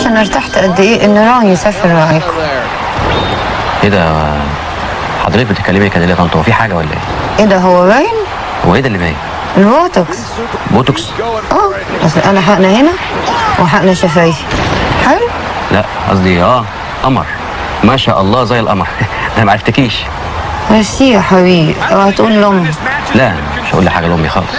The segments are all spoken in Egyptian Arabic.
انا ارتحت قد ايه ان ران يسافر معاكم ايه ده حضرتك بتتكلمي كده ليه يا طنط هو في حاجه ولا ايه؟ ايه ده هو باين هو ايه ده اللي باين؟ البوتوكس بوتوكس؟ اه اصل انا حقنه هنا وحقنه شفايفي حلو لا قصدي اه قمر ما شاء الله زي القمر انا ما عرفتكيش ميرسي يا حبيبي اوعى تقول لامي لا مش هقول لي حاجه لامي خالص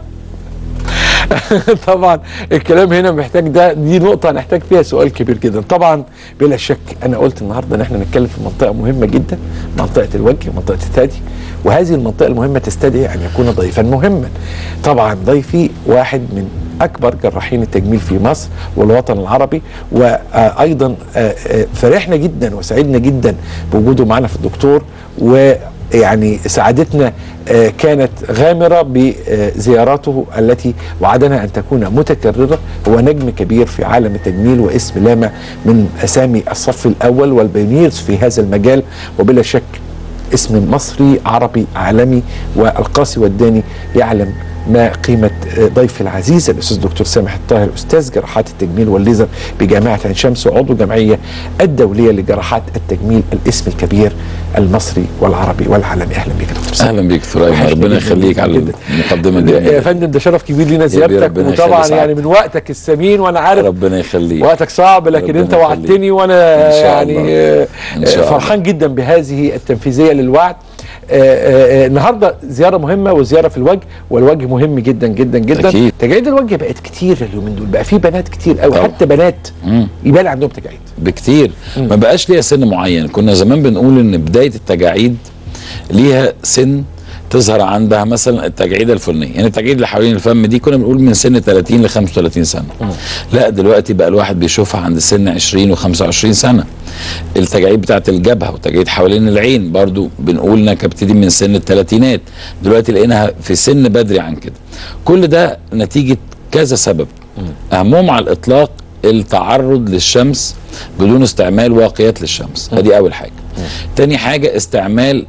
طبعا الكلام هنا محتاج ده دي نقطة هنحتاج فيها سؤال كبير جدا طبعا بلا شك أنا قلت النهاردة إن احنا نتكلم في منطقة مهمة جدا منطقة الوجه منطقة الثدي وهذه المنطقة المهمة تستدعي أن يكون ضيفا مهما طبعا ضيفي واحد من أكبر جراحين التجميل في مصر والوطن العربي وأيضا فرحنا جدا وسعدنا جدا بوجوده معنا في الدكتور و يعني سعادتنا آه، كانت غامرة بزياراته التي وعدنا أن تكون متكررة هو نجم كبير في عالم التجميل واسم لامع من أسامي الصف الأول والبيونيرز في هذا المجال وبلا شك اسم مصري عربي عالمي والقاسي والداني يعلم ما قيمة ضيف العزيز الأستاذ دكتور سامح الطاهر أستاذ جراحات التجميل والليزر بجامعة عين شمس وعضو جمعية الدولية لجراحات التجميل الاسم الكبير المصري والعربي والعالمي أهلا بك دكتور سامح اهلا بيك دكتور ايمن وحشني ربنا جداً يخليك على جداً. المقدمه يا الجميله فندم ده شرف كبير لينا يا زيارتك ربنا يخلي وطبعا سعادتك. يعني من وقتك الثمين وانا عارف ربنا يخليك وقتك صعب لكن ربنا انت يخليك. وعدتني وانا إن شاء يعني الله. آه، إن شاء الله. فرحان جدا بهذه التنفيذيه للوعد آه، آه، آه، النهارده زياره مهمه وزياره في الوجه والوجه مهم جدا جدا جدا أكيد. تجاعيد الوجه بقت كتير اليومين دول بقى في بنات كتير قوي طبعا. حتى بنات مم. يبان عندهم تجاعيد بكتير ما بقاش ليها سن معين كنا زمان بنقول ان بدايه التجاعيد ليها سن تظهر عندها مثلا التجاعيد الفلانيه يعني التجاعيد اللي حوالين الفم دي كنا بنقول من سن 30 ل 35 سنه لا دلوقتي بقى الواحد بيشوفها عند سن 20 و25 سنه التجاعيد بتاعت الجبهه وتجاعيد حوالين العين برضو بنقول انها كانت بتبتدي من سن الثلاثينات دلوقتي لقيناها في سن بدري عن كده كل ده نتيجه كذا سبب اهمهم على الاطلاق التعرض للشمس بدون استعمال واقيات للشمس ادي اول حاجه تاني حاجه استعمال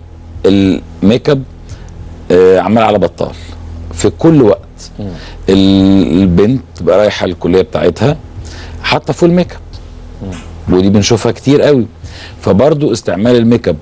الميك اب آه، عمال على بطال في كل وقت ال- البنت تبقى رايحه الكليه بتاعتها حاطه فول ميك اب ودي بنشوفها كتير قوي فبرضو استعمال الميك اب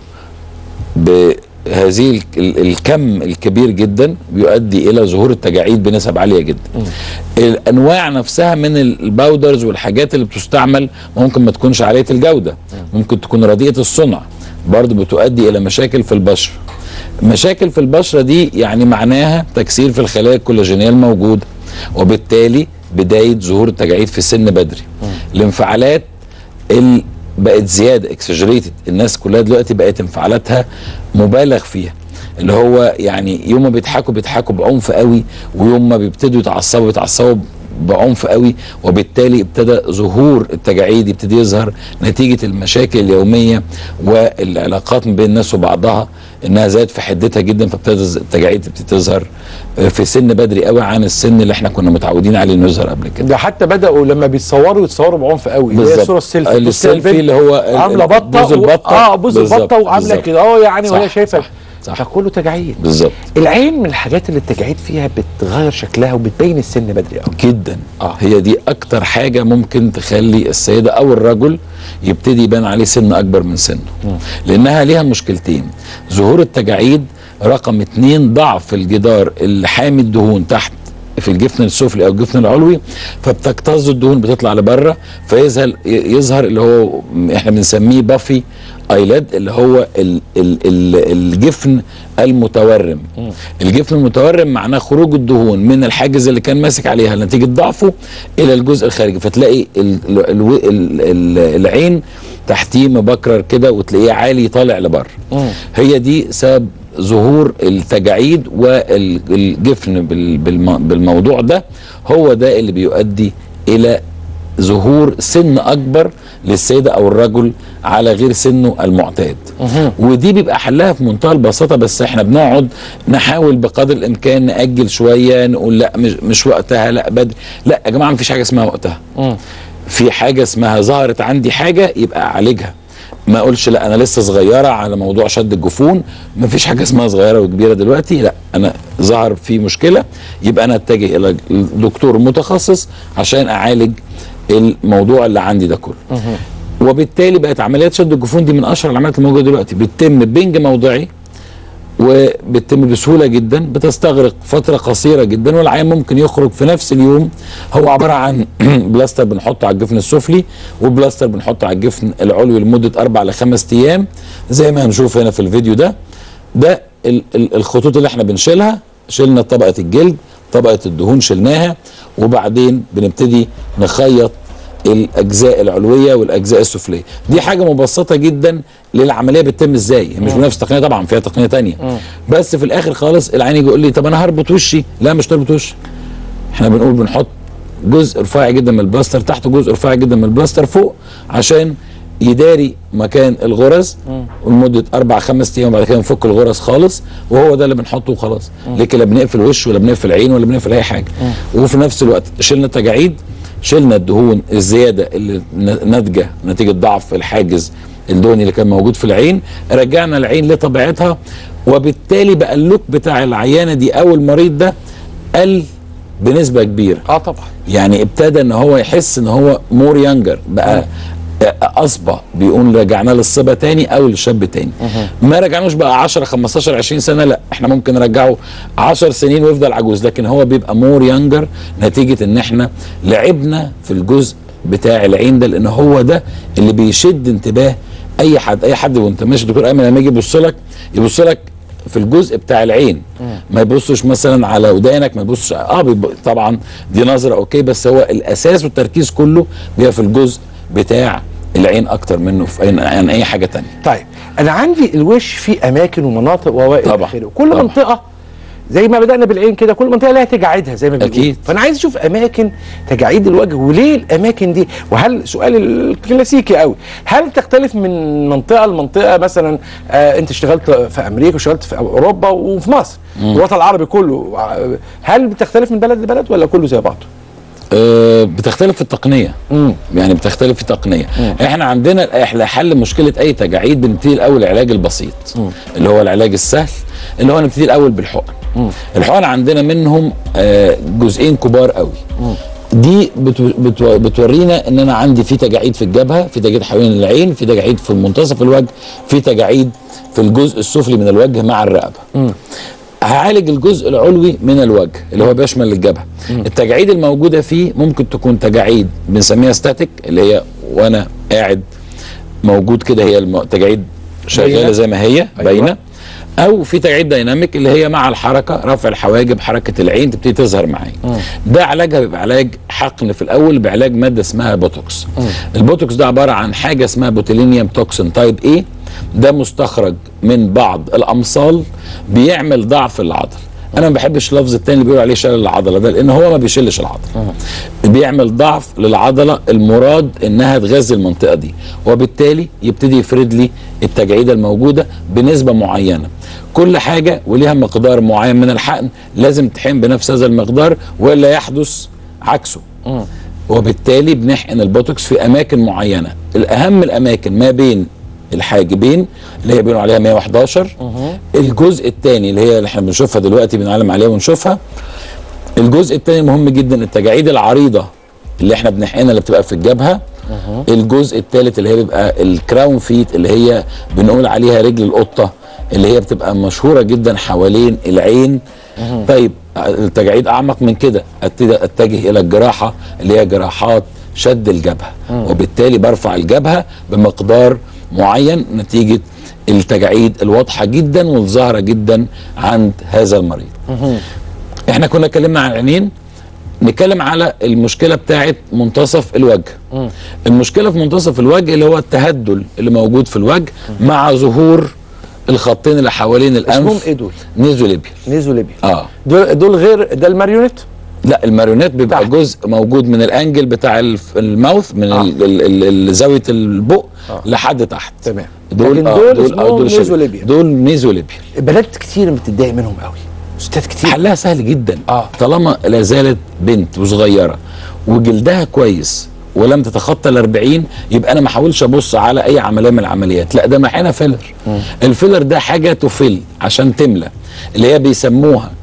بهذه ال- ال- الكم الكبير جدا بيؤدي الى ظهور التجاعيد بنسب عاليه جدا الانواع نفسها من الباودرز والحاجات اللي بتستعمل ممكن ما تكونش عاليه الجوده ممكن تكون رديئه الصنع برضو بتؤدي الى مشاكل في البشره مشاكل في البشره دي يعني معناها تكسير في الخلايا الكولاجينيه الموجوده وبالتالي بدايه ظهور التجاعيد في سن بدري الانفعالات ال بقت زياده اكسجريتد الناس كلها دلوقتي بقت انفعالاتها مبالغ فيها اللي هو يعني يوم ما بيضحكوا بيضحكوا بعنف قوي ويوم ما بيبتدوا يتعصبوا يتعصبوا بعنف قوي وبالتالي ابتدى ظهور التجاعيد يبتدي يظهر نتيجه المشاكل اليوميه والعلاقات ما بين الناس وبعضها انها زادت في حدتها جدا فابتدى التجاعيد تبتدي تظهر في سن بدري قوي عن السن اللي احنا كنا متعودين عليه انه يظهر قبل كده ده حتى بداوا لما بيتصوروا يتصوروا بعنف قوي اللي هي بالظبط. الصوره السيلفي بص السيلفي البنت اللي هو ال- عامله ال- بطه بوز و- البطة. اه بوز بالظبط. البطه وعامله بالظبط. كده اه يعني وهي صح، شايفه صح، صح. فكله تجاعيد بالظبط العين من الحاجات اللي التجاعيد فيها بتغير شكلها وبتبين السن بدري قوي جدا آه. هي دي اكتر حاجه ممكن تخلي السيده او الرجل يبتدي يبان عليه سن اكبر من سنه لانها ليها مشكلتين ظهور التجاعيد رقم اتنين ضعف الجدار اللي حامي الدهون تحت في الجفن السفلي او الجفن العلوي فبتكتظ الدهون بتطلع لبره فيظهر يظهر اللي هو احنا بنسميه بافي ايلاد اللي هو ال ال ال الجفن المتورم الجفن المتورم معناه خروج الدهون من الحاجز اللي كان ماسك عليها نتيجه ضعفه الى الجزء الخارجي فتلاقي ال ال ال ال ال العين تحتيه مبكرر كده وتلاقيه عالي طالع لبره هي دي سبب ظهور التجاعيد والجفن بال- بالم- بالموضوع ده هو ده اللي بيؤدي الى ظهور سن اكبر للسيده او الرجل على غير سنه المعتاد ودي بيبقى حلها في منتهى البساطه بس احنا بنقعد نحاول بقدر الامكان ناجل شويه نقول لا مش, مش وقتها لا بدري لا يا جماعه مفيش حاجه اسمها وقتها في حاجه اسمها ظهرت عندي حاجه يبقى اعالجها ما اقولش لا انا لسه صغيره على موضوع شد الجفون ما فيش حاجه اسمها صغيره وكبيره دلوقتي لا انا ظهر في مشكله يبقى انا اتجه الى دكتور متخصص عشان اعالج الموضوع اللي عندي ده كله وبالتالي بقت عمليات شد الجفون دي من اشهر العمليات الموجوده دلوقتي بتتم بنج موضعي وبتتم بسهوله جدا بتستغرق فتره قصيره جدا والعيان ممكن يخرج في نفس اليوم هو عباره عن بلاستر بنحطه على الجفن السفلي وبلاستر بنحطه على الجفن العلوي لمده اربع لخمس ايام زي ما هنشوف هنا في الفيديو ده ده ال- ال- الخطوط اللي احنا بنشيلها شلنا طبقه الجلد طبقه الدهون شلناها وبعدين بنبتدي نخيط الاجزاء العلويه والاجزاء السفليه دي حاجه مبسطه جدا للعمليه بتتم ازاي هي مش بنفس التقنيه طبعا فيها تقنيه تانية بس في الاخر خالص العين يجي يقول لي طب انا هربط وشي لا مش تربط وشي احنا بنقول بنحط جزء رفيع جدا من البلاستر تحت جزء رفيع جدا من البلاستر فوق عشان يداري مكان الغرز لمده اربع خمس ايام وبعد كده نفك الغرز خالص وهو ده اللي بنحطه وخلاص لكن لا بنقفل وش ولا بنقفل عين ولا بنقفل اي حاجه وفي نفس الوقت شلنا التجاعيد شلنا الدهون الزياده اللي ن- ناتجه نتيجه ضعف الحاجز الدهني اللي كان موجود في العين رجعنا العين لطبيعتها وبالتالي بقى اللوك بتاع العيانه دي او المريض ده قل بنسبه كبيره اه طبعا يعني ابتدى ان هو يحس ان هو مور يانجر بقى اصبى بيقول رجعنا للصبا تاني او للشاب تاني ما رجعناش بقى 10 15 20 سنه لا احنا ممكن نرجعه 10 سنين ويفضل عجوز لكن هو بيبقى مور يانجر نتيجه ان احنا لعبنا في الجزء بتاع العين ده لان هو ده اللي بيشد انتباه اي حد اي حد وانت ماشي دكتور ايمن لما يجي يبص لك يبص لك في الجزء بتاع العين ما يبصش مثلا على ودانك ما يبصش اه بيب... طبعا دي نظره اوكي بس هو الاساس والتركيز كله بيبقى في الجزء بتاع العين اكتر منه في اي عن اي حاجه تانية طيب انا عندي الوش في اماكن ومناطق والى طبعا. اخره كل طبعا. منطقه زي ما بدانا بالعين كده كل منطقه لها تجاعيدها زي ما بيقولوا أكيد. فانا عايز اشوف اماكن تجاعيد الوجه وليه الاماكن دي وهل سؤال الكلاسيكي قوي هل تختلف من منطقه لمنطقه مثلا آه انت اشتغلت في امريكا واشتغلت في اوروبا وفي مصر الوطن العربي كله آه، هل بتختلف من بلد لبلد ولا كله زي بعضه آه بتختلف في التقنيه مم. يعني بتختلف في التقنيه احنا عندنا احنا حل مشكله اي تجاعيد بنبتدي الاول العلاج البسيط اللي هو العلاج السهل اللي هو نبتدي الاول بالحقن الحقن عندنا منهم آه جزئين كبار قوي دي بتو بتو بتورينا ان انا عندي في تجاعيد في الجبهه في تجاعيد حوالين العين في تجاعيد في منتصف الوجه في تجاعيد في الجزء السفلي من الوجه مع الرقبه هعالج الجزء العلوي من الوجه اللي هو بيشمل الجبهه التجاعيد الموجوده فيه ممكن تكون تجاعيد بنسميها ستاتيك اللي هي وانا قاعد موجود كده هي الم- التجاعيد شغاله باينة. زي ما هي أيوة. باينه او في تجاعيد دايناميك اللي هي مع الحركه رفع الحواجب حركه العين تبتدي تظهر معايا ده علاجها بيبقى علاج حقن في الاول بعلاج ماده اسمها بوتوكس البوتوكس ده عباره عن حاجه اسمها بوتيلينيوم توكسين تايب اي ده مستخرج من بعض الامصال بيعمل ضعف العضل انا ما بحبش اللفظ التاني اللي بيقولوا عليه شلل العضله ده لان هو ما بيشلش العضله بيعمل ضعف للعضله المراد انها تغذي المنطقه دي وبالتالي يبتدي يفرد لي التجاعيد الموجوده بنسبه معينه كل حاجه وليها مقدار معين من الحقن لازم تحقن بنفس هذا المقدار والا يحدث عكسه وبالتالي بنحقن البوتوكس في اماكن معينه الاهم الاماكن ما بين الحاجبين اللي هي بيقولوا عليها 111 الجزء الثاني اللي هي اللي احنا بنشوفها دلوقتي بنعلم عليها ونشوفها الجزء الثاني مهم جدا التجاعيد العريضه اللي احنا بنحقنها اللي بتبقى في الجبهه الجزء الثالث اللي هي بيبقى الكراون فيت اللي هي بنقول عليها رجل القطه اللي هي بتبقى مشهوره جدا حوالين العين طيب التجاعيد اعمق من كده ابتدي اتجه الى الجراحه اللي هي جراحات شد الجبهه وبالتالي برفع الجبهه بمقدار معين نتيجه التجاعيد الواضحه جدا والظاهره جدا عند هذا المريض احنا كنا اتكلمنا عن العينين نتكلم على المشكله بتاعه منتصف الوجه المشكله في منتصف الوجه اللي هو التهدل اللي موجود في الوجه مع ظهور الخطين اللي حوالين الانف اسمهم ايه دول؟ نيزوليبيا نيزو ليبيا اه دول, دول غير ده الماريونيت لا الماريونيت بيبقى تحت. جزء موجود من الانجل بتاع الف- الماوث من آه. ال- ال- ال- زاويه البق آه. لحد تحت تمام دول لكن آه، دول دول اسمهم آه، دول شبه- نيزوليبيا. دول نيزوليبيا بنات كتير بتتضايق منهم قوي ستات كتير حلها سهل جدا آه. طالما لا زالت بنت وصغيره وجلدها كويس ولم تتخطى ال 40 يبقى انا ما احاولش ابص على اي عمليه من العمليات لا ده محينا فيلر الفيلر ده حاجه تفل عشان تملى اللي هي بيسموها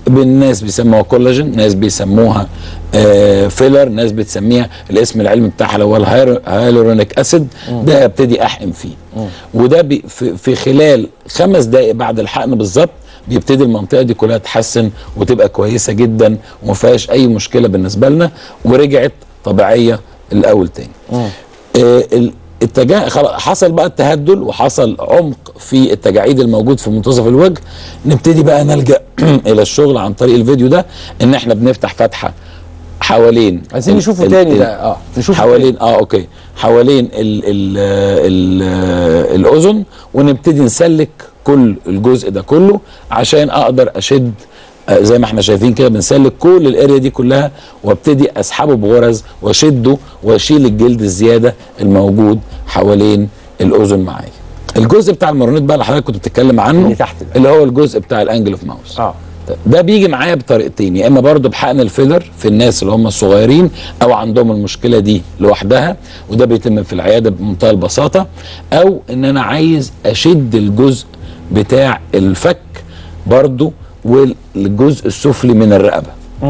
بالناس بيسموها كولاجين ناس بيسموها آه فيلر ناس بتسميها الاسم العلمي بتاعها اللي هو الهيالورونيك اسيد ده ابتدي احقن فيه وده بي في, في خلال خمس دقائق بعد الحقن بالظبط بيبتدي المنطقه دي كلها تتحسن وتبقى كويسه جدا وما فيهاش اي مشكله بالنسبه لنا ورجعت طبيعيه الاول تاني آه ال- التجا... خلاص حصل بقى التهدل وحصل عمق في التجاعيد الموجود في منتصف الوجه نبتدي بقى نلجا الى الشغل عن طريق الفيديو ده ان احنا بنفتح فتحه حوالين عايزين ال- نشوفه ال- تاني ال- ده اه نشوفه حوالين اه اوكي حوالين ال ال ال الاذن ونبتدي نسلك كل الجزء ده كله عشان اقدر اشد آه، زي ما احنا شايفين كده بنسلك كل الاريا دي كلها وابتدي اسحبه بغرز واشده واشيل الجلد الزياده الموجود حوالين الاذن معايا الجزء بتاع المارونيت بقى اللي حضرتك كنت بتتكلم عنه اللي تحت ده. اللي هو الجزء بتاع الانجل اوف ماوس اه ده بيجي معايا بطريقتين يا اما برضو بحقن الفيلر في الناس اللي هم الصغيرين او عندهم المشكله دي لوحدها وده بيتم في العياده بمنتهى البساطه او ان انا عايز اشد الجزء بتاع الفك برضو والجزء السفلي من الرقبه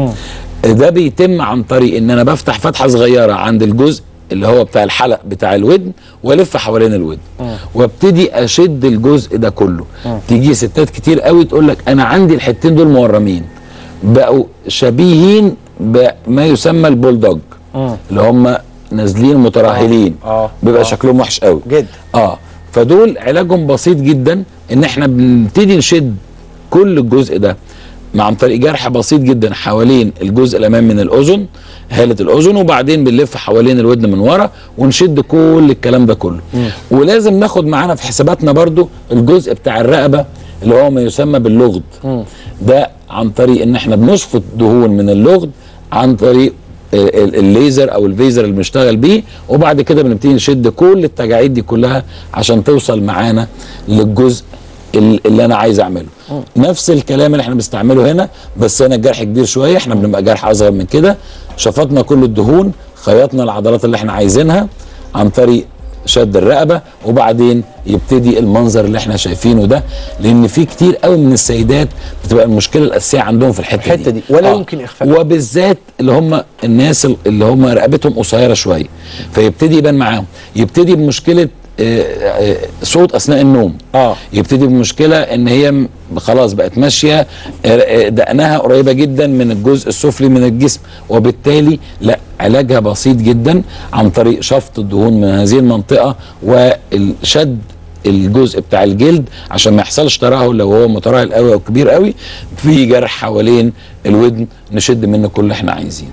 ده بيتم عن طريق ان انا بفتح فتحه صغيره عند الجزء اللي هو بتاع الحلق بتاع الودن والف حوالين الودن وابتدي اشد الجزء ده كله تيجي ستات كتير قوي تقول لك انا عندي الحتتين دول مورمين بقوا شبيهين بما يسمى البولدوج اللي هم نازلين مترهلين آه. بيبقى آه. شكلهم وحش قوي جدا اه فدول علاجهم بسيط جدا ان احنا بنبتدي نشد كل الجزء ده مع عن طريق جرح بسيط جدا حوالين الجزء الامامي من الاذن هاله الاذن وبعدين بنلف حوالين الودن من ورا ونشد كل الكلام ده كله ولازم ناخد معانا في حساباتنا برضو الجزء بتاع الرقبه اللي هو ما يسمى باللغد ده عن طريق ان احنا بنشفط دهون من اللغد عن طريق ال- ال- الليزر او الفيزر اللي بنشتغل بيه وبعد كده بنبتدي نشد كل التجاعيد دي كلها عشان توصل معانا للجزء ال- اللي انا عايز اعمله نفس الكلام اللي احنا بنستعمله هنا بس هنا الجرح كبير شويه احنا بنبقى جرح اصغر من كده شفطنا كل الدهون خيطنا العضلات اللي احنا عايزينها عن طريق شد الرقبه وبعدين يبتدي المنظر اللي احنا شايفينه ده لان في كتير قوي من السيدات بتبقى المشكله الاساسيه عندهم في الحته, الحتة دي، ولا يمكن إخفائها. وبالذات اللي هم الناس اللي هم رقبتهم قصيره شويه فيبتدي يبان معاهم يبتدي بمشكله آه، آه، صوت اثناء النوم اه يبتدي بمشكله ان هي م- خلاص بقت ماشيه آه، آه، دقنها قريبه جدا من الجزء السفلي من الجسم وبالتالي لا علاجها بسيط جدا عن طريق شفط الدهون من هذه المنطقه والشد الجزء بتاع الجلد عشان ما يحصلش ترهل لو هو مترهل قوي او كبير قوي في جرح حوالين الودن نشد منه كل اللي احنا عايزينه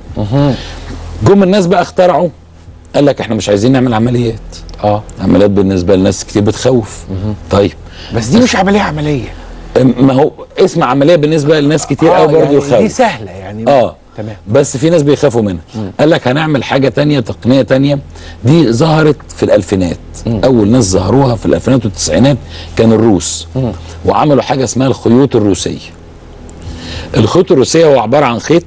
جم الناس بقى اخترعوا قال لك احنا مش عايزين نعمل عمليات اه عمليات بالنسبه لناس كتير بتخوف طيب بس دي مش عمليه عمليه ما هو اسم عمليه بالنسبه لناس كتير قوي برضه يعني دي يخوف سهله يعني اه تمام بس في ناس بيخافوا منها قال لك هنعمل حاجه تانية تقنيه تانية دي ظهرت في الالفينات اول ناس ظهروها في الالفينات والتسعينات كان الروس وعملوا حاجه اسمها الخيوط الروسيه الخيوط الروسيه هو عباره عن خيط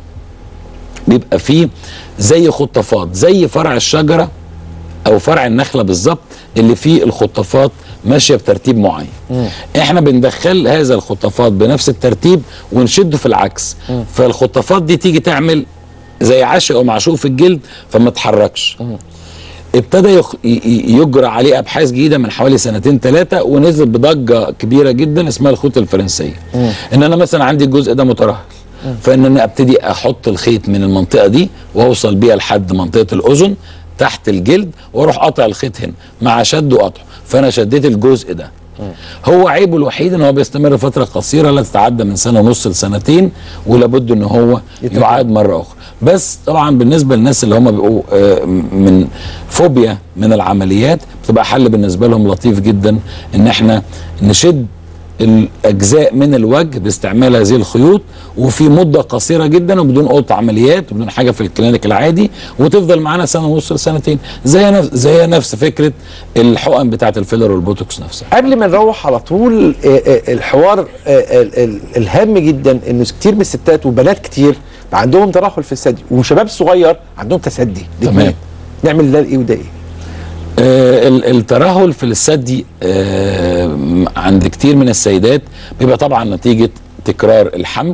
بيبقى فيه زي خطافات زي فرع الشجره او فرع النخله بالظبط اللي فيه الخطافات ماشيه بترتيب معين احنا بندخل هذا الخطافات بنفس الترتيب ونشده في العكس فالخطافات دي تيجي تعمل زي عشق او معشوق في الجلد فما تحركش ابتدى يخ... ي- ي- يجرى عليه ابحاث جديده من حوالي سنتين ثلاثه ونزل بضجه كبيره جدا اسمها الخيوط الفرنسيه ان انا مثلا عندي الجزء ده مترهل فان انا ابتدي احط الخيط من المنطقه دي واوصل بيها لحد منطقه الاذن تحت الجلد واروح قاطع الخيط هنا مع شد وقطع فانا شديت الجزء ده هو عيبه الوحيد ان هو بيستمر فتره قصيره لا تتعدى من سنه ونص لسنتين ولابد ان هو يتم. يعاد مره اخرى بس طبعا بالنسبه للناس اللي هم بيبقوا آه، من فوبيا من العمليات بتبقى حل بالنسبه لهم لطيف جدا ان احنا نشد الاجزاء من الوجه باستعمال هذه الخيوط وفي مده قصيره جدا وبدون قطع عمليات وبدون حاجه في الكلينيك العادي وتفضل معانا سنه ونص لسنتين زي نفس زي نفس فكره الحقن بتاعه الفيلر والبوتوكس نفسها قبل ما نروح على طول آه، آه، الحوار آه، ال- ال- الهام جدا انه كتير من الستات وبنات كتير بقى عندهم ترهل في الثدي وشباب صغير عندهم تسدي تمام. الاتنين. نعمل ده ايه وده ايه آه، ال- الترهل في الثدي آه، م- عند كتير من السيدات بيبقى طبعا نتيجه تكرار الحمل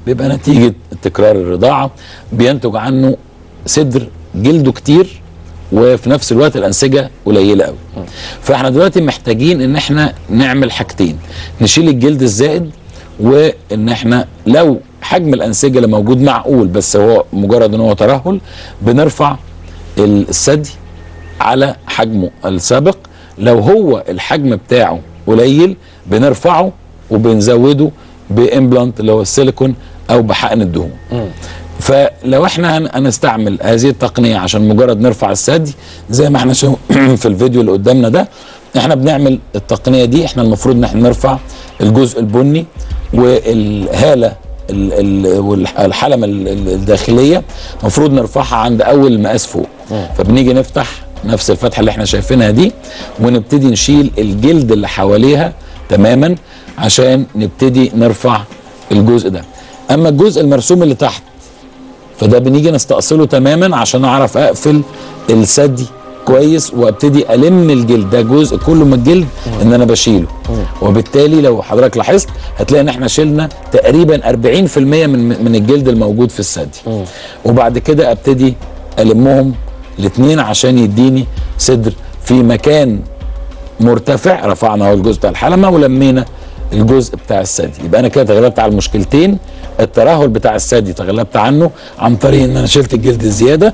بيبقى نتيجه تكرار الرضاعه بينتج عنه صدر جلده كتير وفي نفس الوقت الانسجه قليله قوي فاحنا دلوقتي محتاجين ان احنا نعمل حاجتين نشيل الجلد الزائد وان احنا لو حجم الانسجه اللي موجود معقول بس هو مجرد ان هو ترهل بنرفع الثدي على حجمه السابق لو هو الحجم بتاعه قليل بنرفعه وبنزوده بامبلانت اللي هو السيليكون او بحقن الدهون فلو احنا هن- هنستعمل هذه التقنيه عشان مجرد نرفع الثدي زي ما احنا شو في الفيديو اللي قدامنا ده احنا بنعمل التقنيه دي احنا المفروض ان احنا نرفع الجزء البني والهاله ال- ال- والحلمه ال- ال- الداخليه المفروض نرفعها عند اول مقاس فوق فبنيجي نفتح نفس الفتحه اللي احنا شايفينها دي ونبتدي نشيل الجلد اللي حواليها تماما عشان نبتدي نرفع الجزء ده اما الجزء المرسوم اللي تحت فده بنيجي نستأصله تماما عشان اعرف اقفل الثدي كويس وابتدي الم الجلد ده جزء كله من الجلد ان انا بشيله وبالتالي لو حضرتك لاحظت هتلاقي ان احنا شلنا تقريبا 40% من من الجلد الموجود في الثدي وبعد كده ابتدي المهم الاثنين عشان يديني صدر في مكان مرتفع رفعنا هو الجزء بتاع الحلمه ولمينا الجزء بتاع الثدي يبقى انا كده تغلبت على المشكلتين الترهل بتاع الثدي تغلبت عنه عن طريق ان انا شلت الجلد الزياده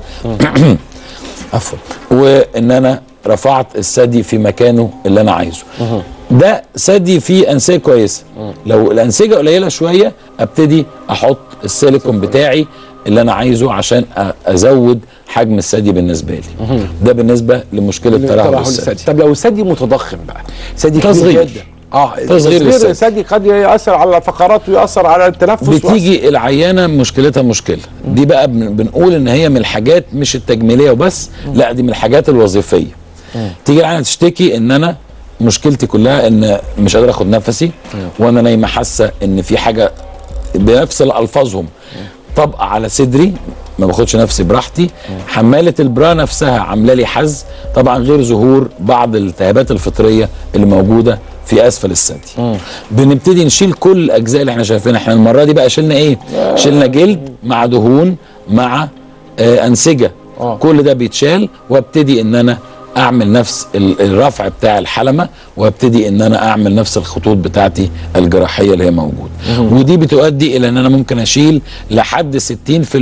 عفوا وان انا رفعت الثدي في مكانه اللي انا عايزه ده ثدي فيه انسجه كويسه لو الانسجه قليله شويه ابتدي احط السيليكون بتاعي اللي انا عايزه عشان أ- ازود حجم الثدي بالنسبه لي ده بالنسبه لمشكله ترهل ترهل الثدي الثدي طب لو الثدي متضخم بقى ثدي كبير تصغير. جدا اه تصغير للثدي. الثدي قد ياثر على الفقرات ويأثر على التنفس بتيجي العيانه مشكلتها مشكله دي بقى بن- بنقول ان هي من الحاجات مش التجميليه وبس لا دي من الحاجات الوظيفيه تيجي العيانه تشتكي ان انا مشكلتي كلها ان مش قادر اخد نفسي وانا نايمه حاسه ان في حاجه بنفس الفاظهم طبقه على صدري ما باخدش نفسي براحتي حماله البرا نفسها عامله لي حز طبعا غير ظهور بعض الالتهابات الفطريه اللي موجوده في اسفل الثدي بنبتدي نشيل كل الاجزاء اللي احنا شايفينها احنا المره دي بقى شلنا ايه شلنا جلد مع دهون مع آه انسجه آه. كل ده بيتشال وابتدي ان انا اعمل نفس ال- الرفع بتاع الحلمه وابتدي ان انا اعمل نفس الخطوط بتاعتي الجراحيه اللي هي موجوده ودي بتؤدي الى ان انا ممكن اشيل لحد 60%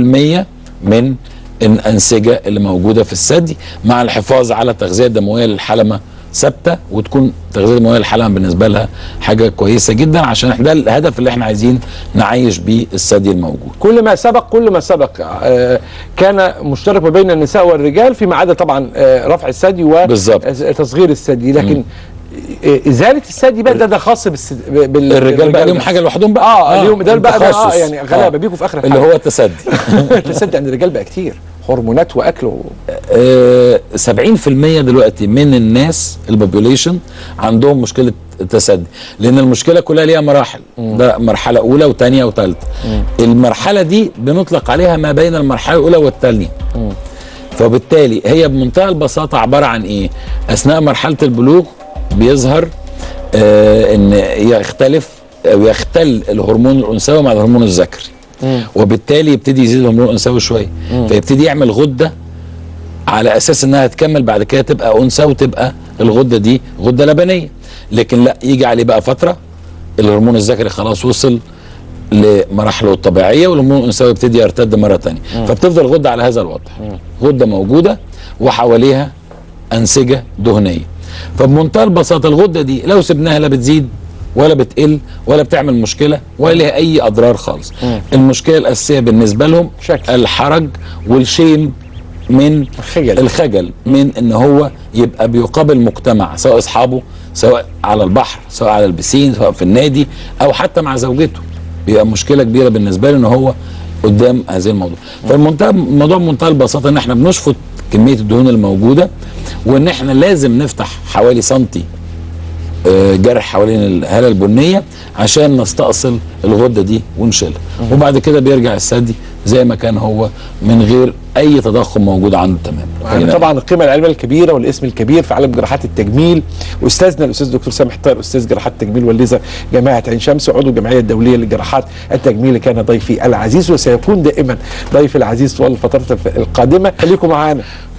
من الانسجه اللي موجوده في الثدي مع الحفاظ على التغذيه الدمويه للحلمه ثابته وتكون التغذيه الدمويه للحلمه بالنسبه لها حاجه كويسه جدا عشان إحنا ده الهدف اللي احنا عايزين نعيش بيه الثدي الموجود كل ما سبق كل ما سبق آه، كان مشترك ما بين النساء والرجال فيما عدا طبعا آه، رفع الثدي بالظبط. وتصغير الثدي لكن آه، ازاله الثدي بقى ده ده خاص بالس... بال... الرجال بقى لهم بس. حاجه لوحدهم بقى اه اليوم ده بقى, بقى آه تخصص. يعني غلابه بيجوا في اخر اللي هو التسدي الثدي عند الرجال بقى كتير هرمونات واكل و... آه، 70% دلوقتي من الناس البوبوليشن عندهم مشكله التسدي لان المشكله كلها ليها مراحل ده مرحله اولى وثانيه وثالثه المرحله دي بنطلق عليها ما بين المرحله الاولى والثانيه فبالتالي هي بمنتهى البساطه عباره عن ايه اثناء مرحله البلوغ بيظهر آه ان يختلف او يختل الهرمون الانثوي مع الهرمون الذكري وبالتالي يبتدي يزيد الهرمون الانثوي شويه فيبتدي يعمل غده على اساس انها تكمل بعد كده تبقى انثى وتبقى الغده دي غده لبنيه لكن لا يجي عليه بقى فتره الهرمون الذكري خلاص وصل لمراحله الطبيعيه والهرمون الانثوي يبتدي يرتد مره ثانيه فبتفضل الغده على هذا الوضع غده موجوده وحواليها انسجه دهنيه فبمنتهى البساطه الغده دي لو سبناها لا بتزيد ولا بتقل ولا بتعمل مشكله ولا لها اي اضرار خالص المشكله الاساسيه بالنسبه لهم شكل. الحرج والشيم من الخجل. الخجل من ان هو يبقى بيقابل مجتمع سواء اصحابه سواء على البحر سواء على البسين سواء في النادي او حتى مع زوجته بيبقى مشكله كبيره بالنسبه له ان هو قدام هذه الموضوع فالمنتهى الموضوع بمنتهى البساطه ان احنا بنشفط كميه الدهون الموجوده وان احنا لازم نفتح حوالي سنتي آه، جرح حوالين الهاله البنيه عشان نستأصل الغده دي ونشيلها وبعد كده بيرجع الثدي زي ما كان هو من غير اي تضخم موجود عنده تماما يعني طبعا القيمه العلميه الكبيره والاسم الكبير في عالم جراحات التجميل استاذنا الاستاذ دكتور سامح طاهر استاذ جراحات التجميل والليزر جامعه عين شمس وعضو الجمعيه الدوليه لجراحات التجميل كان ضيفي العزيز وسيكون دائما ضيفي العزيز طوال الفترات القادمه خليكم معانا